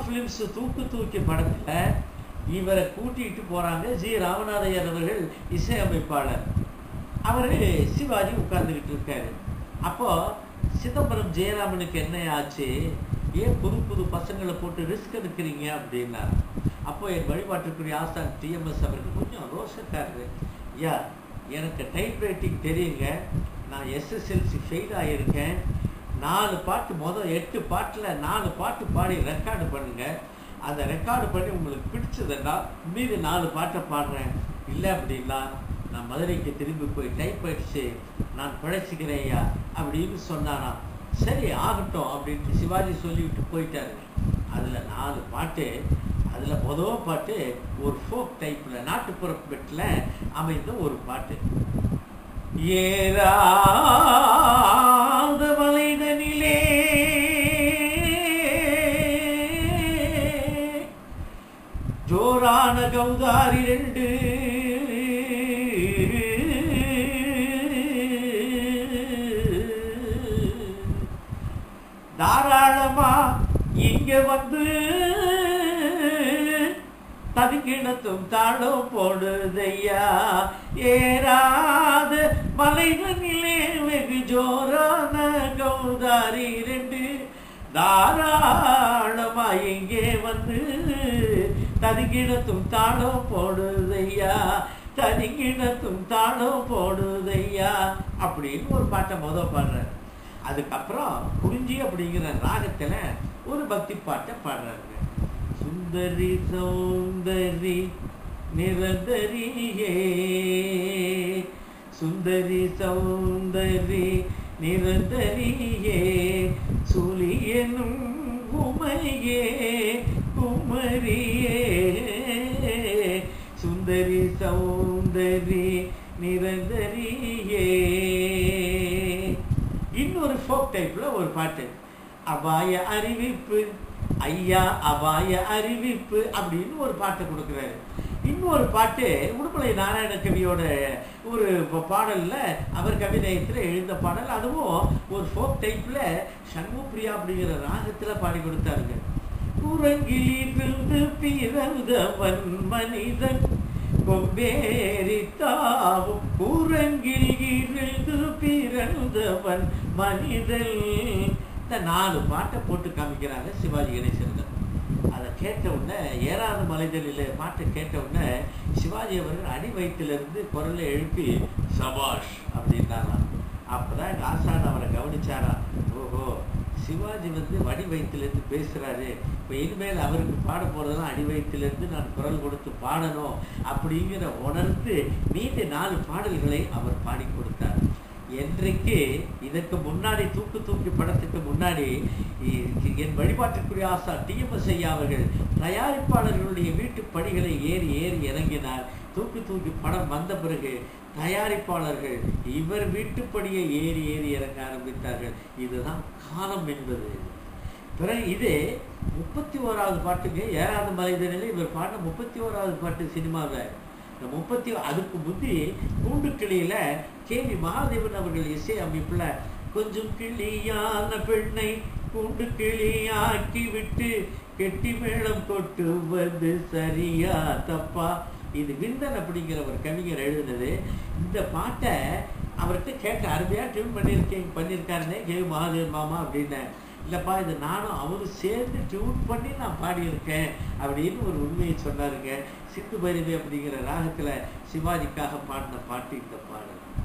films தூக்கு தூக்கி படத்துல இவரை கூட்டிட்டு போறாங்க ஜி ராமநாதையர் அவர்கள் இசையமைப்பாளர் அவரு சிவாஜி உட்கார்ந்துகிட்டு இருக்காரு அப்போ சிதம்பரம் ஜெயராமனுக்கு என்ன ஆச்சு ஏன் புது புது பசங்களை போட்டு ரிஸ்க் எடுக்கிறீங்க அப்படின்னா அப்போ என் வழிபாட்டுக்குரிய ஆசான் டிஎம்எஸ் அவருக்கு கொஞ்சம் ரோஷக்காரரு ஐயா எனக்கு டைப் ரைட்டிங் தெரியுங்க நான் எஸ்எஸ்எல்சி ஃபெயில் ஆகியிருக்கேன் நாலு பாட்டு மொதல் எட்டு பாட்டில் நாலு பாட்டு பாடி ரெக்கார்டு பண்ணுங்க அந்த ரெக்கார்டு பண்ணி உங்களுக்கு பிடிச்சதுன்னா மீதி நாலு பாட்டை பாடுறேன் இல்லை அப்படின்னா நான் மதுரைக்கு திரும்பி போய் டைப் அடிச்சு நான் பிழைச்சிக்கிறேன் ஐயா அப்படின்னு சொன்னாராம் சரி ஆகட்டும் அப்படின்ட்டு சிவாஜி சொல்லிவிட்டு போயிட்டாரு அதில் நாலு பாட்டு அதில் மொதல் பாட்டு ஒரு ஃபோக் டைப்பில் நாட்டுப்புற பெட்டில் அமைந்த ஒரு பாட்டு ஏறாத மலைதனிலே ஜோரான கௌதாரி ரெண்டு தாராளமா இங்க வந்து ததுக்கிணத்தும் தாழம் போடுதையா ஏறாத மலைதனிலே வெகு ஜோரான கௌதாரி ரெண்டு தாராளமா இங்கே வந்து ததுக்கிணத்தும் தாழம் போடுதையா ததுக்கிணத்தும் தாழம் போடுதையா அப்படின்னு ஒரு பாட்டை முத பாடுறாரு அதுக்கப்புறம் குறிஞ்சி அப்படிங்கிற ராகத்துல ஒரு பக்தி பாட்டை பாடுறாருங்க சுந்தரி சௌந்தரி நிரந்தரியே சுந்தரி சௌந்தரி நிரந்தரியே சுலியனும் உமையே குமரியே சுந்தரி சௌந்தரி நிரந்தரியே இன்னொரு ஃபோக் டைப்ல ஒரு பாட்டு அபாய அறிவிப்பு ஐயா அபாய அறிவிப்பு அப்படின்னு ஒரு பாட்டை கொடுக்குறாரு இன்னொரு பாட்டு உடுமலை நாராயண கவியோட ஒரு ப- பாடல்ல அவர் கவிதையத்தில் எழுந்த பாடல் அதுவும் ஒரு ஃபோக் டைப்ல சண்முப்பிரியா அப்படிங்கிற ராகத்துல பாடி கொடுத்தாருங்க குரங்கிலிருந்து பிறந்தவன் மனிதன் கொம்பேறி தாவும் குரங்கில் இருந்து பிறந்தவன் மனிதன் இந்த நாலு பாட்டை போட்டு காமிக்கிறாங்க சிவாஜி கணேசன் அதை கேட்ட உடனே ஏறாத மலைதலில் பாட்டை கேட்ட உடனே சிவாஜி அவர்கள் அடி வயிற்றிலிருந்து குரலை எழுப்பி சபாஷ் அப்படின்னாராம் அப்பதான் எங்க ஆசான் அவரை கவனிச்சாரா ஓஹோ சிவாஜி வந்து வடி வயிற்றிலிருந்து பேசுறாரு இப்போ இனிமேல் அவருக்கு பாட போறதெல்லாம் அடி வயிற்றிலிருந்து நான் குரல் கொடுத்து பாடணும் அப்படிங்கிற உணர்ந்து மீதி நாலு பாடல்களை அவர் பாடி கொடுத்தார் என்றைக்கு இதற்கு முன்னாடி தூக்கு தூக்கி படத்துக்கு முன்னாடி இ- என் வழிபாட்டுக்குரிய ஆசா டிஎம்எஸ் ஐயா அவர்கள் தயாரிப்பாளர்களுடைய வீட்டு படிகளை ஏறி ஏறி இறங்கினார் தூக்கு தூக்கி படம் வந்த பிறகு தயாரிப்பாளர்கள் இவர் வீட்டுப்படியை ஏறி ஏறி இறங்க ஆரம்பித்தார்கள் இதுதான் காலம் என்பது பிறகு இது முப்பத்தி ஓராவது பாட்டுக்கு ஏழாவது மலைதனில் இவர் பாடின முப்பத்தி ஓராவது பாட்டு சினிமாவில் இந்த முப்பத்தி அதுக்கு முந்தி கூண்டு கிளியில கேவி மகாதேவன் அவர்கள் இசை அமைப்புல கொஞ்சம் கிளியான பெண்ணை கூண்டு கிளியாக்கி விட்டு கெட்டி மேளம் கொட்டுவது சரியா தப்பா இது விந்தன் அப்படிங்கிற ஒரு கவிஞர் எழுதினது இந்த பாட்டை அவர்கிட்ட கேட்ட அருமையா டியூன் பண்ணியிருக்கேன் பண்ணியிருக்காருனே கேவி மகாதேவன் மாமா அப்படின்னேன் இல்லைப்பா இது நானும் அவரும் சேர்ந்து டியூன் பண்ணி நான் பாடியிருக்கேன் அப்படின்னு ஒரு உண்மையை சொன்னாருங்க சித்து பைரவி அப்படிங்கிற ராகத்துல சிவாஜிக்காக பாடின பாட்டு இந்த பாடல்